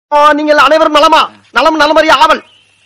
ஆ, நீங்கள் அனைவரும் நலமா நலம் நலமறிய ஆவல்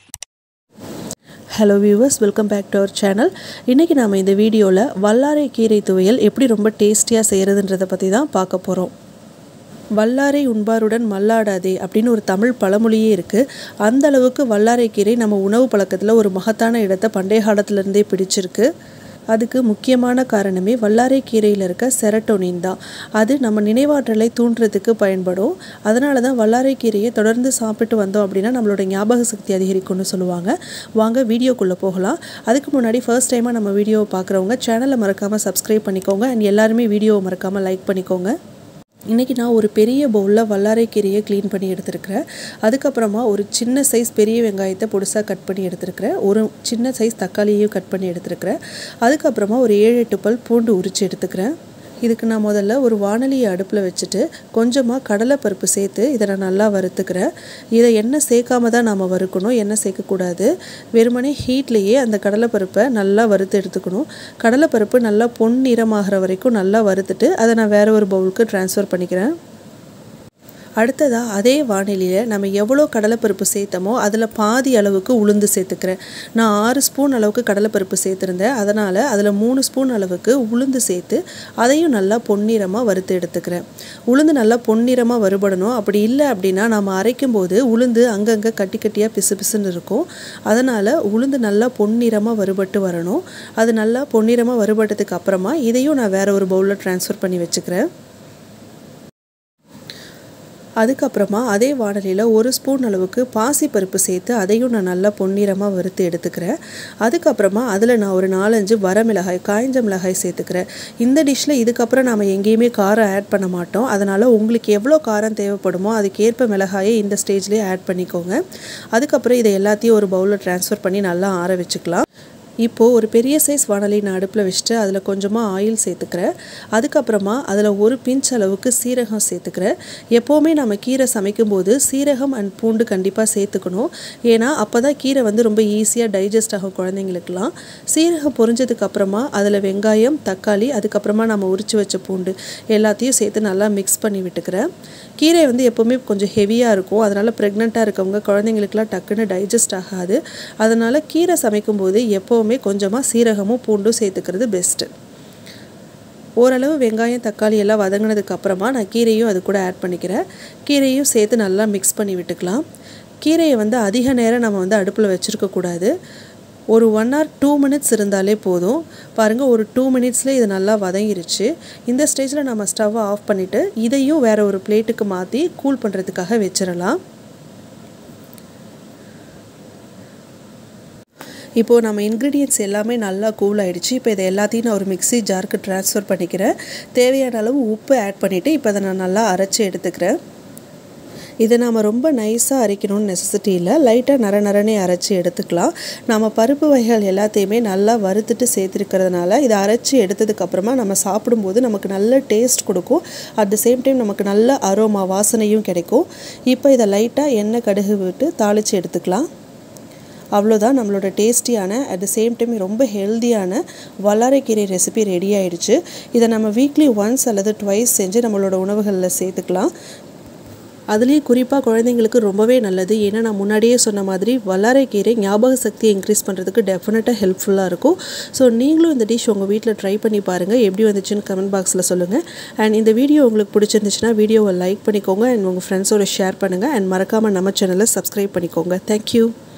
hello viewers welcome back to our channel இன்றைக்கி நாம் இந்த வீடியோவில் வல்லாரை கீரை துவையல் எப்படி ரொம்ப டேஸ்டியாக செய்கிறதுன்றதை பற்றி தான் பார்க்க போகிறோம் வல்லாரை உண்பாருடன் மல்லாடாதே அப்படின்னு ஒரு தமிழ் பழமொழியே இருக்குது அந்த அளவுக்கு வல்லாரை கீரை நம்ம உணவு பழக்கத்தில் ஒரு மகத்தான இடத்தை பண்டைய காலத்திலேருந்தே பிடிச்சிருக்கு அதுக்கு முக்கியமான காரணமே வல்லாரை கீரையில் இருக்க செரட்டோனின் தான் அது நம்ம நினைவாற்றலை தூண்டுறதுக்கு பயன்படும் அதனால தான் வல்லாரை கீரையை தொடர்ந்து சாப்பிட்டு வந்தோம் அப்படின்னா நம்மளோட ஞாபக சக்தி அதிகரிக்கும்னு சொல்லுவாங்க வாங்க வீடியோக்குள்ளே போகலாம் அதுக்கு முன்னாடி ஃபர்ஸ்ட் டைமாக நம்ம வீடியோவை பார்க்குறவங்க சேனலை மறக்காமல் சப்ஸ்கிரைப் பண்ணிக்கோங்க அண்ட் எல்லாருமே வீடியோவை மறக்காமல் லைக் பண்ணிக்கோங்க இன்றைக்கி நான் ஒரு பெரிய பவுலில் வல்லாரை கீரையை க்ளீன் பண்ணி எடுத்துருக்கிறேன் அதுக்கப்புறமா ஒரு சின்ன சைஸ் பெரிய வெங்காயத்தை பொடிசாக கட் பண்ணி எடுத்துருக்கிறேன் ஒரு சின்ன சைஸ் தக்காளியையும் கட் பண்ணி எடுத்துருக்கிறேன் அதுக்கப்புறமா ஒரு ஏழு எட்டு பல் பூண்டு உரித்து எடுத்துக்கிறேன் இதுக்கு நான் முதல்ல ஒரு வானலியை அடுப்பில் வச்சுட்டு கொஞ்சமாக கடலைப்பருப்பு சேர்த்து இதை நான் நல்லா வறுத்துக்கிறேன் இதை எண்ணெய் சேர்க்காம தான் நாம் வறுக்கணும் எண்ணெய் சேர்க்கக்கூடாது வெறுமனே ஹீட்லேயே அந்த கடலைப்பருப்பை நல்லா வறுத்து எடுத்துக்கணும் கடலைப்பருப்பு நல்லா பொன் நிறமாகிற வரைக்கும் நல்லா வறுத்துட்டு அதை நான் வேறு ஒரு பவுலுக்கு ட்ரான்ஸ்ஃபர் பண்ணிக்கிறேன் அடுத்ததாக அதே வானிலையில் நம்ம எவ்வளோ கடலைப்பருப்பு சேர்த்தமோ அதில் பாதி அளவுக்கு உளுந்து சேர்த்துக்கிறேன் நான் ஆறு ஸ்பூன் அளவுக்கு கடலைப்பருப்பு சேர்த்துருந்தேன் அதனால் அதில் மூணு ஸ்பூன் அளவுக்கு உளுந்து சேர்த்து அதையும் நல்லா பொன்னிறமாக வறுத்து எடுத்துக்கிறேன் உளுந்து நல்லா பொன்னிறமாக வறுபடணும் அப்படி இல்லை அப்படின்னா நம்ம அரைக்கும் போது உளுந்து அங்கங்கே கட்டி கட்டியாக பிசு பிசுன்னு இருக்கும் அதனால் உளுந்து நல்லா பொன்னிறமாக வறுபட்டு வரணும் அது நல்லா பொன்னிறமாக வறுபட்டதுக்கு அப்புறமா இதையும் நான் வேறு ஒரு பவுலில் ட்ரான்ஸ்ஃபர் பண்ணி வச்சுக்கிறேன் அதுக்கப்புறமா அதே வானலியில் ஒரு ஸ்பூன் அளவுக்கு பாசிப்பருப்பு சேர்த்து அதையும் நான் நல்லா பொன்னிறமாக வறுத்து எடுத்துக்கிறேன் அதுக்கப்புறமா அதில் நான் ஒரு நாலஞ்சு வரமிளகாய் காய்ஞ்ச மிளகாய் சேர்த்துக்கிறேன் இந்த டிஷ்ஷில் இதுக்கப்புறம் நாம் எங்கேயுமே காரம் ஆட் பண்ண மாட்டோம் அதனால் உங்களுக்கு எவ்வளோ காரம் தேவைப்படுமோ அதுக்கேற்ப மிளகாயை இந்த ஸ்டேஜ்லேயே ஆட் பண்ணிக்கோங்க அதுக்கப்புறம் இதை எல்லாத்தையும் ஒரு பவுலில் ட்ரான்ஸ்ஃபர் பண்ணி நல்லா ஆற வச்சுக்கலாம் இப்போது ஒரு பெரிய சைஸ் வானலி நான் அடுப்பில் வச்சுட்டு அதில் கொஞ்சமாக ஆயில் சேர்த்துக்கிறேன் அதுக்கப்புறமா அதில் ஒரு பிஞ்ச் அளவுக்கு சீரகம் சேர்த்துக்கிறேன் எப்போவுமே நம்ம கீரை சமைக்கும் போது சீரகம் அண்ட் பூண்டு கண்டிப்பாக சேர்த்துக்கணும் ஏன்னா அப்போ தான் கீரை வந்து ரொம்ப ஈஸியாக டைஜஸ்ட் ஆகும் குழந்தைங்களுக்குலாம் சீரகம் பொரிஞ்சதுக்கு அப்புறமா அதில் வெங்காயம் தக்காளி அதுக்கப்புறமா நம்ம உரித்து வச்ச பூண்டு எல்லாத்தையும் சேர்த்து நல்லா மிக்ஸ் பண்ணி விட்டுக்கிறேன் கீரை வந்து எப்போவுமே கொஞ்சம் ஹெவியாக இருக்கும் அதனால் ப்ரெக்னெண்ட்டாக இருக்கவங்க குழந்தைங்களுக்குலாம் டக்குன்னு டைஜஸ்ட் ஆகாது அதனால் கீரை சமைக்கும்போது எப்போவுமே கொஞ்சமாக சீரகமும் பூண்டும் சேர்த்துக்கிறது பெஸ்ட்டு ஓரளவு வெங்காயம் தக்காளி எல்லாம் வதங்கினதுக்கு அப்புறமா நான் கீரையும் அது கூட ஆட் பண்ணிக்கிறேன் கீரையும் சேர்த்து நல்லா மிக்ஸ் பண்ணி விட்டுக்கலாம் கீரையை வந்து அதிக நேரம் நம்ம வந்து அடுப்பில் வச்சுருக்கக்கூடாது ஒரு ஒன் ஆர் டூ மினிட்ஸ் இருந்தாலே போதும் பாருங்கள் ஒரு டூ மினிட்ஸில் இது நல்லா வதங்கிருச்சு இந்த ஸ்டேஜில் நம்ம ஸ்டவ்வை ஆஃப் பண்ணிவிட்டு இதையும் வேறு ஒரு பிளேட்டுக்கு மாற்றி கூல் பண்ணுறதுக்காக வச்சிடலாம் இப்போது நம்ம இன்க்ரீடியன்ட்ஸ் எல்லாமே நல்லா கூல் ஆகிடுச்சு இப்போ இதை எல்லாத்தையும் நான் ஒரு மிக்ஸி ஜாருக்கு ட்ரான்ஸ்ஃபர் பண்ணிக்கிறேன் தேவையான அளவு உப்பு ஆட் பண்ணிவிட்டு இப்போ அதை நான் நல்லா அரைச்சி எடுத்துக்கிறேன் இதை நாம் ரொம்ப நைஸாக அரைக்கணும்னு நெசசிட்டி இல்லை லைட்டாக நர நரனே அரைச்சி எடுத்துக்கலாம் நம்ம பருப்பு வகைகள் எல்லாத்தையுமே நல்லா வறுத்துட்டு சேர்த்துருக்கிறதுனால இதை அரைச்சி எடுத்ததுக்கப்புறமா நம்ம சாப்பிடும்போது நமக்கு நல்ல டேஸ்ட் கொடுக்கும் அட் த சேம் டைம் நமக்கு நல்ல அரோமா வாசனையும் கிடைக்கும் இப்போ இதை லைட்டாக எண்ணெய் கடுகு விட்டு தாளித்து எடுத்துக்கலாம் அவ்வளோதான் நம்மளோட டேஸ்டியான அட் த சேம் டைம் ரொம்ப ஹெல்த்தியான வல்லாரைக்கீரை ரெசிபி ரெடி ஆயிடுச்சு இதை நம்ம வீக்லி ஒன்ஸ் அல்லது ட்வைஸ் செஞ்சு நம்மளோட உணவுகளில் சேர்த்துக்கலாம் அதுலேயும் குறிப்பாக குழந்தைங்களுக்கு ரொம்பவே நல்லது ஏன்னா நான் முன்னாடியே சொன்ன மாதிரி வல்லாரைக்கீரை ஞாபக சக்தியை இன்க்ரீஸ் பண்ணுறதுக்கு டெஃபினட்டாக ஹெல்ப்ஃபுல்லாக இருக்கும் ஸோ நீங்களும் இந்த டிஷ் உங்கள் வீட்டில் ட்ரை பண்ணி பாருங்கள் எப்படி வந்துச்சுன்னு கமெண்ட் பாக்ஸில் சொல்லுங்கள் அண்ட் இந்த வீடியோ உங்களுக்கு பிடிச்சிருந்துச்சுன்னா வீடியோவை லைக் பண்ணிக்கோங்க அண்ட் உங்கள் ஃப்ரெண்ட்ஸோட ஷேர் பண்ணுங்கள் அண்ட் மறக்காமல் நம்ம சேனலை சப்ஸ்கிரைப் பண்ணிக்கோங்க தேங்க்யூ